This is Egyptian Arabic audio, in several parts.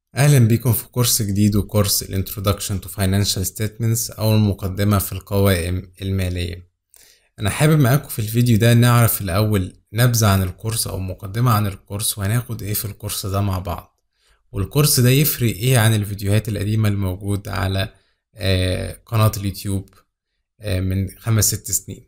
أهلا بيكم في كورس جديد وكورس ال Introduction to Financial Statements أو المقدمة في القوائم المالية أنا حابب معاكم في الفيديو ده نعرف الأول نبذة عن الكورس أو مقدمة عن الكورس وهناخد إيه في الكورس ده مع بعض والكورس ده يفرق إيه عن الفيديوهات القديمة الموجودة على آه، قناة اليوتيوب آه، من خمس ست سنين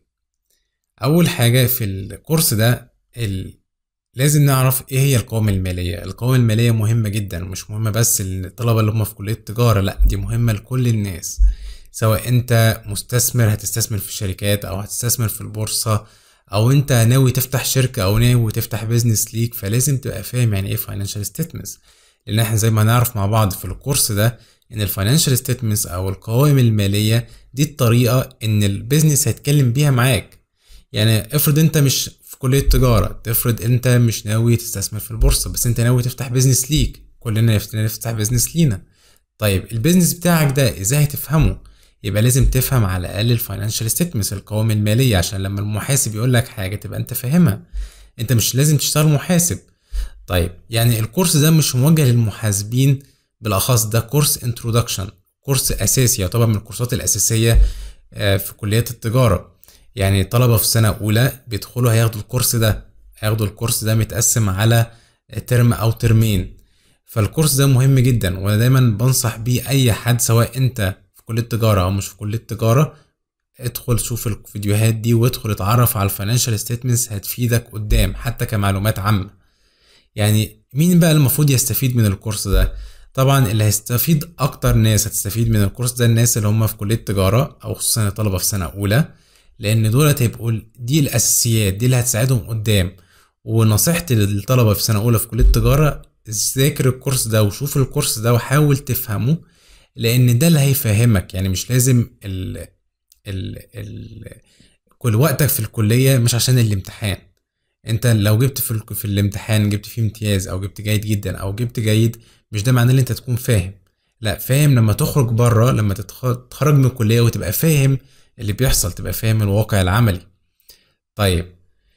أول حاجة في الكورس ده ال لازم نعرف ايه هي القوائم المالية القوائم المالية مهمة جدا مش مهمة بس للطلبة اللي هم في كلية التجارة لا دي مهمة لكل الناس سواء انت مستثمر هتستثمر في الشركات او هتستثمر في البورصة او انت ناوي تفتح شركة او ناوي تفتح بيزنس ليك فلازم تبقى فاهم يعني ايه فاينانشال ستيتمنتس لان احنا زي ما هنعرف مع بعض في الكورس ده ان الفاينانشال ستيتمنتس او القوائم المالية دي الطريقة ان البيزنس هيتكلم بيها معاك يعني افرض انت مش في كلية تجارة تفرض انت مش ناوي تستثمر في البورصة بس انت ناوي تفتح بيزنس ليك كلنا نفسنا نفتح بيزنس لينا طيب البيزنس بتاعك ده ازاي هتفهمه يبقى لازم تفهم على الاقل الفاينانشال ستيتمنتس القوائم المالية عشان لما المحاسب يقول لك حاجة تبقى انت فاهمها انت مش لازم تشتغل محاسب طيب يعني الكورس ده مش موجه للمحاسبين بالاخص ده كورس انترودكشن كورس اساسي يعتبر من الكورسات الاساسيه آه، في كليات التجاره يعني طلبة في سنة أولى بيدخلوا هياخدوا الكورس ده هياخدوا الكورس ده متقسم على ترم أو ترمين فالكورس ده مهم جدا وأنا دايما بنصح بيه أي حد سواء أنت في كلية تجارة أو مش في كلية تجارة ادخل شوف الفيديوهات دي وادخل اتعرف على الفاينانشال ستيتمنتس هتفيدك قدام حتى كمعلومات عامة يعني مين بقى المفروض يستفيد من الكورس ده طبعا اللي هيستفيد اكتر ناس هتستفيد من الكورس ده الناس اللي هم في كلية تجارة او خصوصا طلبة في سنة اولى لان دولت هيبقوا دي الاساسيات دي اللي هتساعدهم قدام ونصيحتي للطلبه في سنه اولى في كليه التجاره ذاكر الكورس ده وشوف الكورس ده وحاول تفهمه لان ده اللي هيفهمك يعني مش لازم ال ال ال كل وقتك في الكليه مش عشان الامتحان انت لو جبت في, ال- في الامتحان جبت فيه امتياز او جبت جيد جدا او جبت جيد مش ده معناه ان انت تكون فاهم لا فاهم لما تخرج بره لما تتخ- تتخرج من الكليه وتبقى فاهم اللي بيحصل تبقى فاهم الواقع العملي طيب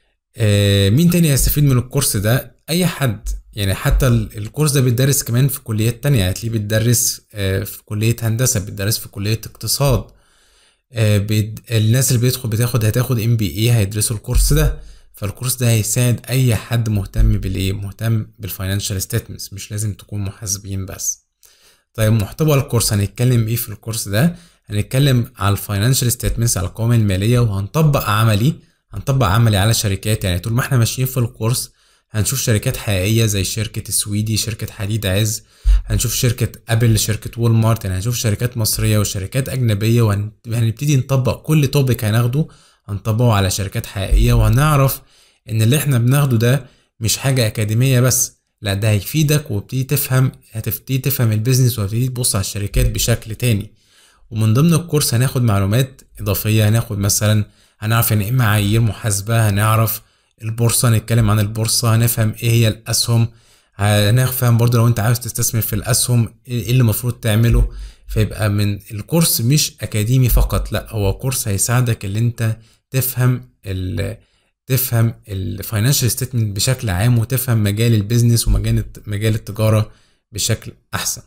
آه مين تاني هيستفيد من الكورس ده اي حد يعني حتى ال- الكورس ده بيتدرس كمان في كليات تانية هتلاقيه بيتدرس آه في كلية هندسة بيتدرس في كلية اقتصاد آه بيد... الناس اللي بيدخل بتاخد هتاخد ام بي اي هيدرسوا الكورس ده فالكورس ده هيساعد اي حد مهتم بالايه مهتم بالفاينانشال ستيتمنتس مش لازم تكون محاسبين بس طيب محتوى الكورس هنتكلم ايه في الكورس ده هنتكلم على الفاينانشال ستيتمنتس على القوائم الماليه وهنطبق عملي هنطبق عملي على شركات يعني طول ما احنا ماشيين في الكورس هنشوف شركات حقيقيه زي شركه السويدي شركه حديد عز هنشوف شركه ابل شركه وول مارت يعني هنشوف شركات مصريه وشركات اجنبيه وهنبتدي نطبق كل توبيك هناخده هنطبقه على شركات حقيقيه وهنعرف ان اللي احنا بناخده ده مش حاجه اكاديميه بس لا ده هيفيدك وبتدي تفهم هتبتدي تفهم البيزنس وهتبتدي تبص على الشركات بشكل تاني ومن ضمن الكورس هناخد معلومات إضافية هناخد مثلا هنعرف يعني إيه معايير محاسبة هنعرف البورصة نتكلم عن البورصة هنفهم إيه هي الأسهم هنفهم برضو لو أنت عاوز تستثمر في الأسهم إيه اللي المفروض تعمله فيبقى من الكورس مش أكاديمي فقط لا هو كورس هيساعدك اللي أنت تفهم ال تفهم الفاينانشال ستيتمنت بشكل عام وتفهم مجال البيزنس ومجال مجال التجارة بشكل أحسن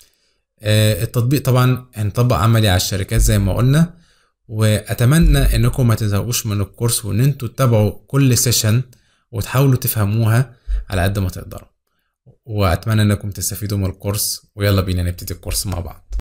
آه، التطبيق طبعا هنطبق عملي على الشركات زي ما قلنا واتمنى انكم ما تزهقوش من الكورس وان انتوا تتابعوا كل سيشن وتحاولوا تفهموها على قد ما تقدروا واتمنى انكم تستفيدوا من الكورس ويلا بينا نبتدي الكورس مع بعض